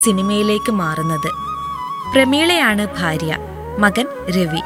സിനിമയിലേക്ക് മാറുന്നത് പ്രമീളയാണ് ഭാര്യ മകൻ രവി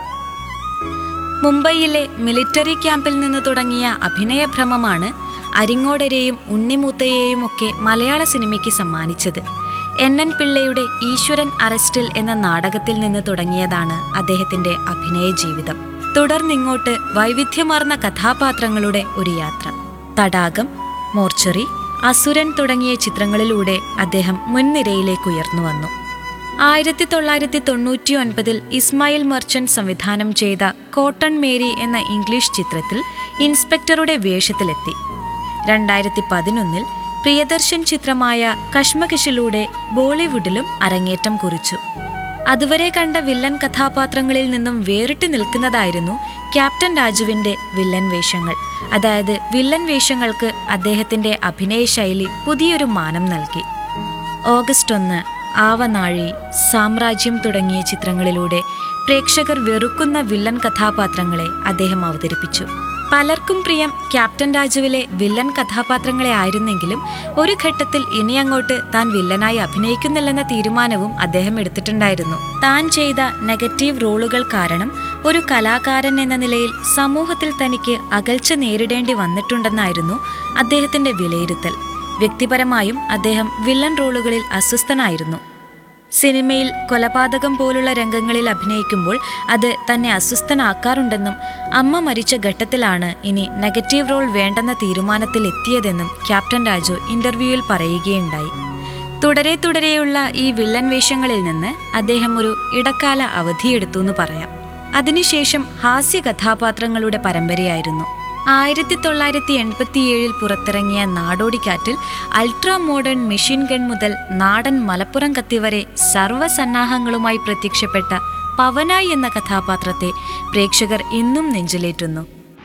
മുംബൈയിലെ മിലിറ്ററി ക്യാമ്പിൽ നിന്ന് തുടങ്ങിയ അഭിനയഭ്രമമാണ് അരിങ്ങോടരെയും ഉണ്ണിമൂത്തയെയും ഒക്കെ മലയാള സിനിമയ്ക്ക് സമ്മാനിച്ചത് എൻ എൻ പിള്ളയുടെ ഈശ്വരൻ അറസ്റ്റിൽ എന്ന നാടകത്തിൽ നിന്ന് തുടങ്ങിയതാണ് അദ്ദേഹത്തിന്റെ അഭിനയ ജീവിതം തുടർന്നിങ്ങോട്ട് വൈവിധ്യമാർന്ന കഥാപാത്രങ്ങളുടെ ഒരു യാത്ര തടാകം മോർച്ചറി അസുരൻ തുടങ്ങിയ ചിത്രങ്ങളിലൂടെ അദ്ദേഹം മുൻനിരയിലേക്ക് ഉയർന്നു വന്നു ആയിരത്തി തൊള്ളായിരത്തി തൊണ്ണൂറ്റി ഒൻപതിൽ ഇസ്മായിൽ മർച്ചന്റ് സംവിധാനം ചെയ്ത കോട്ടൺ മേരി എന്ന ഇംഗ്ലീഷ് ചിത്രത്തിൽ ഇൻസ്പെക്ടറുടെ വേഷത്തിലെത്തി രണ്ടായിരത്തി പതിനൊന്നിൽ പ്രിയദർശൻ ചിത്രമായ കശ്മകശിലൂടെ ബോളിവുഡിലും അരങ്ങേറ്റം കുറിച്ചു അതുവരെ കണ്ട വില്ലൻ കഥാപാത്രങ്ങളിൽ നിന്നും വേറിട്ട് നിൽക്കുന്നതായിരുന്നു ക്യാപ്റ്റൻ രാജുവിന്റെ വില്ലൻ വേഷങ്ങൾ അതായത് വില്ലൻ വേഷങ്ങൾക്ക് അദ്ദേഹത്തിന്റെ അഭിനയ ശൈലി പുതിയൊരു മാനം നൽകി ഓഗസ്റ്റ് ഒന്ന് ആവനാഴി സാമ്രാജ്യം തുടങ്ങിയ ചിത്രങ്ങളിലൂടെ പ്രേക്ഷകർ വെറുക്കുന്ന വില്ലൻ കഥാപാത്രങ്ങളെ അദ്ദേഹം അവതരിപ്പിച്ചു പലർക്കും പ്രിയം ക്യാപ്റ്റൻ രാജുവിലെ വില്ലൻ കഥാപാത്രങ്ങളെ ആയിരുന്നെങ്കിലും ഒരു ഘട്ടത്തിൽ ഇനി അങ്ങോട്ട് താൻ വില്ലനായി അഭിനയിക്കുന്നില്ലെന്ന തീരുമാനവും അദ്ദേഹം എടുത്തിട്ടുണ്ടായിരുന്നു താൻ ചെയ്ത നെഗറ്റീവ് റോളുകൾ കാരണം ഒരു കലാകാരൻ എന്ന നിലയിൽ സമൂഹത്തിൽ തനിക്ക് അകൽച്ച നേരിടേണ്ടി വന്നിട്ടുണ്ടെന്നായിരുന്നു അദ്ദേഹത്തിന്റെ വിലയിരുത്തൽ വ്യക്തിപരമായും അദ്ദേഹം വില്ലൻ റോളുകളിൽ അസ്വസ്ഥനായിരുന്നു സിനിമയിൽ കൊലപാതകം പോലുള്ള രംഗങ്ങളിൽ അഭിനയിക്കുമ്പോൾ അത് തന്നെ അസ്വസ്ഥനാക്കാറുണ്ടെന്നും അമ്മ മരിച്ച ഘട്ടത്തിലാണ് ഇനി നെഗറ്റീവ് റോൾ വേണ്ടെന്ന തീരുമാനത്തിൽ എത്തിയതെന്നും ക്യാപ്റ്റൻ രാജു ഇന്റർവ്യൂവിൽ പറയുകയുണ്ടായി തുടരെ തുടരെയുള്ള ഈ വില്ലൻ വേഷങ്ങളിൽ നിന്ന് അദ്ദേഹം ഒരു ഇടക്കാല അവധിയെടുത്തു എന്ന് പറയാം അതിനുശേഷം ഹാസ്യ കഥാപാത്രങ്ങളുടെ പരമ്പരയായിരുന്നു ആയിരത്തി തൊള്ളായിരത്തി എൺപത്തിയേഴിൽ പുറത്തിറങ്ങിയ നാടോടിക്കാറ്റിൽ അൾട്രാ മോഡേൺ മെഷീൻ ഗൺ മുതൽ നാടൻ മലപ്പുറം കത്തി വരെ സർവ്വസന്നാഹങ്ങളുമായി പ്രത്യക്ഷപ്പെട്ട പവനായി എന്ന കഥാപാത്രത്തെ പ്രേക്ഷകർ ഇന്നും നെഞ്ചിലേറ്റുന്നു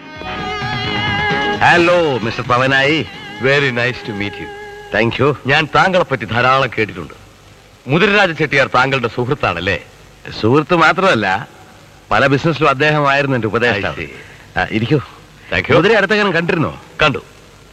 hello mister Pavanayi very nice to meet you thank you ഞാൻ താങ്കളെ പറ്റി ധാരാളം കേട്ടിട്ടുണ്ട് മുതിരരാജ ചെട്ടിയാർ താങ്കളുടെ സുഹൃത്താണല്ലേ സുഹൃത്ത് മാത്രമല്ല പല ബിസിനസ്സിലും അദ്ദേഹമായിരുന്നു എന്റെ ഉപദേശം I see. ഇരിക്കൂ Thank you. കുതിര അടുത്തെങ്ങനെ കണ്ടിരുന്നോ കണ്ടു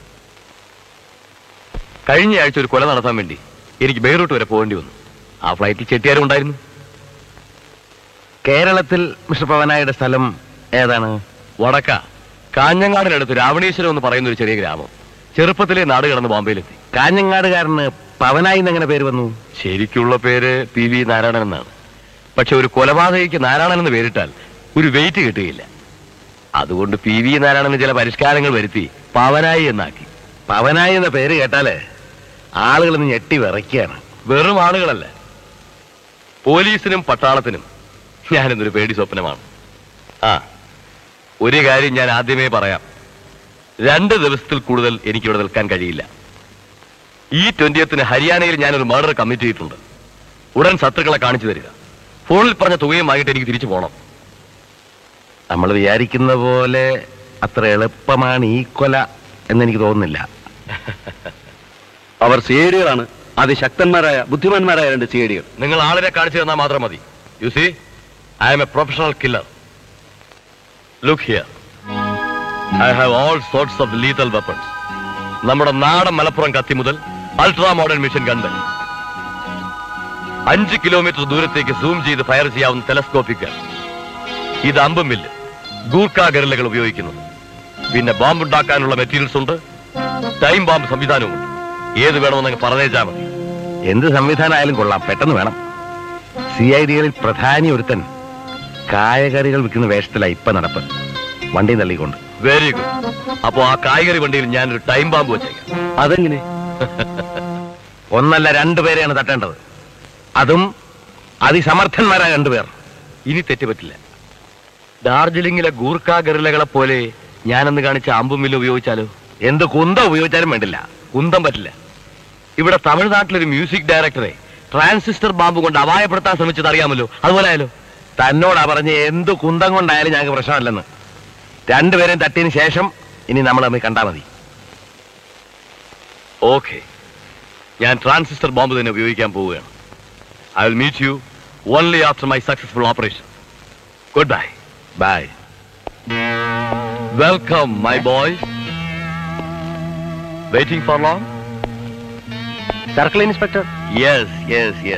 കഴിഞ്ഞ ആഴ്ച ഒരു കൊല നടത്താൻ വേണ്ടി എനിക്ക് ബെയ്റൂട്ട് വരെ പോകേണ്ടി വന്നു ആ ഫ്ലൈറ്റിൽ ചെട്ടിയാരും ഉണ്ടായിരുന്നു കേരളത്തിൽ മിസ്റ്റർ പവനായുടെ സ്ഥലം ഏതാണ് വടക്ക കാഞ്ഞങ്ങാടിനടുത്ത് രാവണീശ്വരം എന്ന് പറയുന്ന ഒരു ചെറിയ ഗ്രാമം ചെറുപ്പത്തിലെ നാട് കടന്ന് ബോംബെയിലെത്തി കാഞ്ഞങ്ങാടുകാരന് പവനായി എന്നെങ്ങനെ പേര് വന്നു ശരിക്കുള്ള പേര് പി വി നാരായണൻ എന്നാണ് പക്ഷെ ഒരു കൊലപാതകയ്ക്ക് നാരായണൻ എന്ന് പേരിട്ടാൽ ഒരു വെയിറ്റ് കിട്ടുകയില്ല അതുകൊണ്ട് പി വി നാരായണന് ചില പരിഷ്കാരങ്ങൾ വരുത്തി പവനായി എന്നാക്കി പവനായി എന്ന പേര് കേട്ടാല് ആളുകൾ ഇന്ന് ഞെട്ടി വിറയ്ക്കുകയാണ് വെറും ആളുകളല്ല പോലീസിനും പട്ടാളത്തിനും ഞാനിന്നൊരു പേടി സ്വപ്നമാണ് ആ ഒരു കാര്യം ഞാൻ ആദ്യമേ പറയാം രണ്ട് ദിവസത്തിൽ കൂടുതൽ എനിക്കിവിടെ നിൽക്കാൻ കഴിയില്ല ഈ ട്വന്റിയത്തിന് ഹരിയാനയിൽ ഞാനൊരു മർഡർ കമ്മിറ്റ് ചെയ്തിട്ടുണ്ട് ഉടൻ ശത്രുക്കളെ കാണിച്ചു തരിക ഫോണിൽ പറഞ്ഞ തുകയും വാങ്ങിയിട്ട് എനിക്ക് തിരിച്ചു പോകണം നമ്മൾ വിചാരിക്കുന്ന പോലെ അത്ര എളുപ്പമാണ് ഈ കൊല എന്നെനിക്ക് തോന്നുന്നില്ല അവർ സി ഐ ഡികളാണ് അതിശക്തന്മാരായ ബുദ്ധിമാന്മാരായ രണ്ട് സി ഐ ഡികൾ നിങ്ങൾ ആളിനെ കാണിച്ചു തന്നാൽ മാത്രം മതി you see I am a professional killer look here I have all sorts of lethal weapons നമ്മുടെ നാടൻ മലപ്പുറം കത്തി മുതൽ അൾട്രാ മോഡേൺ മിഷൻ ഗണ്ട് അഞ്ച് കിലോമീറ്റർ ദൂരത്തേക്ക് സൂം ചെയ്ത് ഫയർ ചെയ്യാവുന്ന ടെലസ്കോപ്പിക് ഗൺ ഇത് അമ്പും മില്ല് ഗൂർഖ ഗറിലകൾ ഉപയോഗിക്കുന്നത് പിന്നെ ബോംബ് ഉണ്ടാക്കാനുള്ള മെറ്റീരിയൽസ് ഉണ്ട് ടൈം ബോംബ് സംവിധാനവും ഏത് വേണമെന്ന് പറഞ്ഞേച്ചാൽ മതി എന്ത് സംവിധാനമായാലും കൊള്ളാം പെട്ടെന്ന് വേണം സി ഐ ഡികളിൽ പ്രധാനി ഒരുത്തൻ കായകറികൾ വിൽക്കുന്ന വേഷത്തിലായി ഇപ്പൊ നടപ്പ് വണ്ടി തള്ളിക്കൊണ്ട് വെരി ഗുഡ് അപ്പോ ആ കായികറി വണ്ടിയിൽ ഞാനൊരു ടൈം ബാമ്പ് വെച്ചേക്കാം അതെങ്ങനെ ഒന്നല്ല രണ്ടുപേരെയാണ് തട്ടേണ്ടത് അതും അതിസമർത്ഥന്മാരായ രണ്ടുപേർ ഇനി തെറ്റുപറ്റില്ല ഡാർജിലിംഗിലെ ഗൂർഖ ഗറിലകളെ പോലെ ഞാനന്ന് കാണിച്ച അമ്പും മില്ല് ഉപയോഗിച്ചാലോ എന്ത് കുന്ത ഉപയോഗിച്ചാലും വേണ്ടില്ല കുന്തം പറ്റില്ല ഇവിടെ തമിഴ്നാട്ടിലൊരു മ്യൂസിക് ഡയറക്ടറെ ട്രാൻസിസ്റ്റർ ബാമ്പ് കൊണ്ട് അപായപ്പെടുത്താൻ ശ്രമിച്ചത് അറിയാമല്ലോ അതുപോലെ ആയാലോ തന്നോടാ പറഞ്ഞ് എന്ത് കുന്തം കൊണ്ടായാലും ഞങ്ങൾക്ക് പ്രശ്നമല്ലെന്ന് രണ്ടുപേരെയും തട്ടിയതിന് ശേഷം ഇനി നമ്മൾ തമ്മിൽ കണ്ടാൽ മതി ഓക്കെ ഞാൻ ട്രാൻസിസ്റ്റർ ബോംബ് തന്നെ ഉപയോഗിക്കാൻ പോവുകയാണ് I will meet you only after my successful operation good bye bye welcome my boys waiting for long circle inspector yes yes yes